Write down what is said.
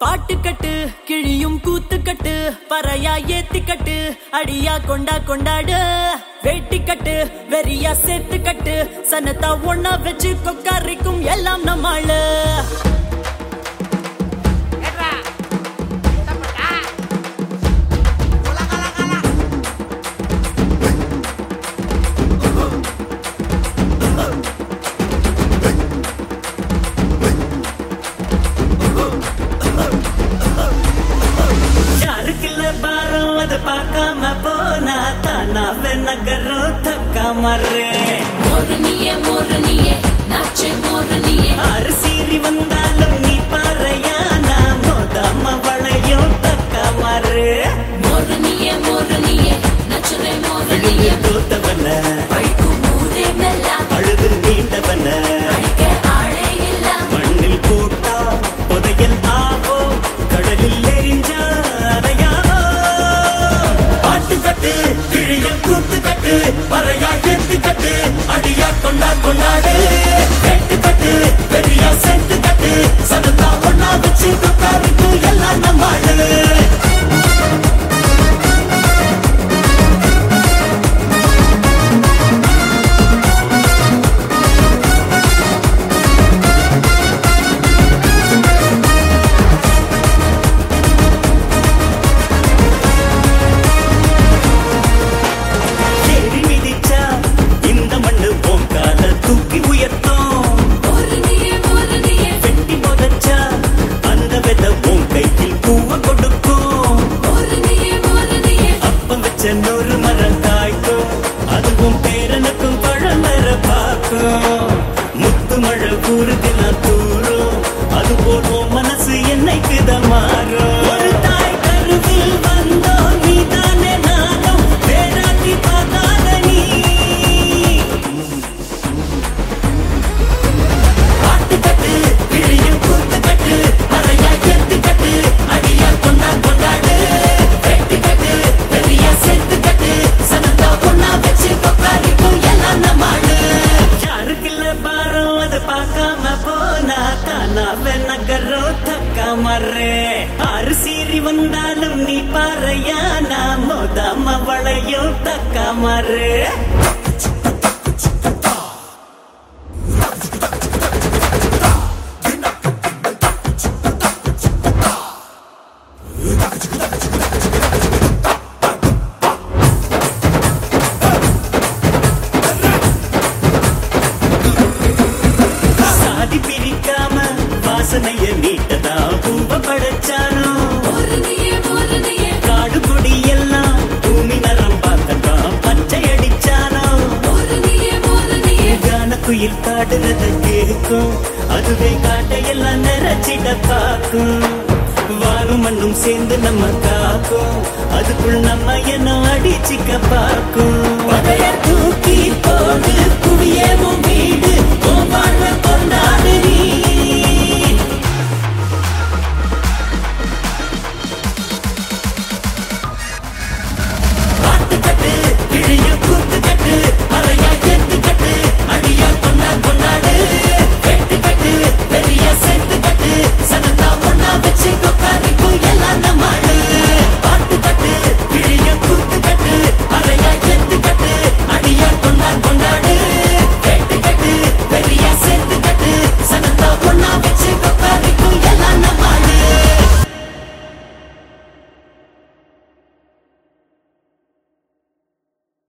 பாட்டு கட்டு கிழியும் கூத்து கட்டு பறையா ஏத்தி கட்டு அடியா கொண்டா கொண்டாடு வேட்டி கட்டு வெறியா சேர்த்து கட்டு சனத்தா ஒன்னா வச்சு கொக்காரிக்கும் எல்லாம் நம்மாளு ஏட்ரா தப்பட்டா உலகலகல யாருக்குள்ள பாரம் அது பார்க்காம போனா தானாவே நகரும் தக்கா மர்றே மோரணியே மோரணியே நாச்சே மோரணியே அரிசீறி வந்தாலும் நீ பாறையா நான் மோதாம வளையும் தக்கா மர்றே மோரணியே மோரணியே நச்சரே மோரணியே தோத்தவன பழுக்கும் ஊரே மெல்ல அழுது நீண்டவன அடிக்க ஆளே இல்ல மண்ணில் போட்டா புதையல் ஆவோ கடலில் எரிஞ்சா அதையாவோ பாட்டு கட்டு கிழியம் கூத்து கட்டு பறையா எத்து கட்டு அடியா கொண்டா கொண்டாடு வெட்டு கட்டு பெரியா செத்து கட்டு சதத்தா ஒன்னா வச்சு கொக்காருக்கு எல்லாம் நம்மாடு ஏறி மிதிச்சா இந்த மண்ணு போங்கால தூக்கி உயர்த்தும் மோரணியே மோரணியே வெட்டி புதைச்சா அந்த வித உன் கையில் பூவ கொடுக்கும் மோரணியே மோரணியே அப்பம் வச்ச நூறு மரம் காய்க்கும் அதுவும் பேரனுக்கும் பழம் வர பார்க்கும் முத்து மழை ஊருக்கெல்லாம் தூரும் அது போதும் மனசு என்னைக்கு தான் மாறும் ஒரு தாய் கருவில் வந்தோம் நீ தானே நானும் வேறாட்டி பார்க்காத நீ பாட்டு கட்டு கிழியும் கூத்து கட்டு அறையா எத்து கட்டு அடியா கொண்டா கொண்டாடு வெட்டு கட்டு பெரியா சேர்த்து கட்டு சனத்தா ஒன்னா வச்சு கொக்காரிக்கும் எல்லாம் நம்மாடு யாருக்குள்ள பாரம் அது பார்க்காம போனா தானாவே நகரும் தக்கா மர்றே ஆறு சீறி வந்தாலும் நீ பாறையா நான் மோதாம வளையும் தக்கா மர்றே சாதி பிரிக்காம வாசனைய மீட்டதா பூவ படைச்சானோ மோரணியே மோரணியே காடு கொடி எல்லாம் பூமி நரம் பார்க்கத்தான் பச்சை அடிச்சானோ மோரணியே மோரணியே கான குயில் காடுறத கேட்கும் அதுவே காட்டையெல்லாம் நிறைச்சிட பார்க்கும் வாரும் மண்ணும் சேர்ந்து நம்ம காக்கும் அதுக்குள் நம்ம என்ன அடிச்சிக்க பார்க்கும் பதைய தூக்கி போடு குடியேவும் வீடு உன் வாழ்வை கொண்டாடு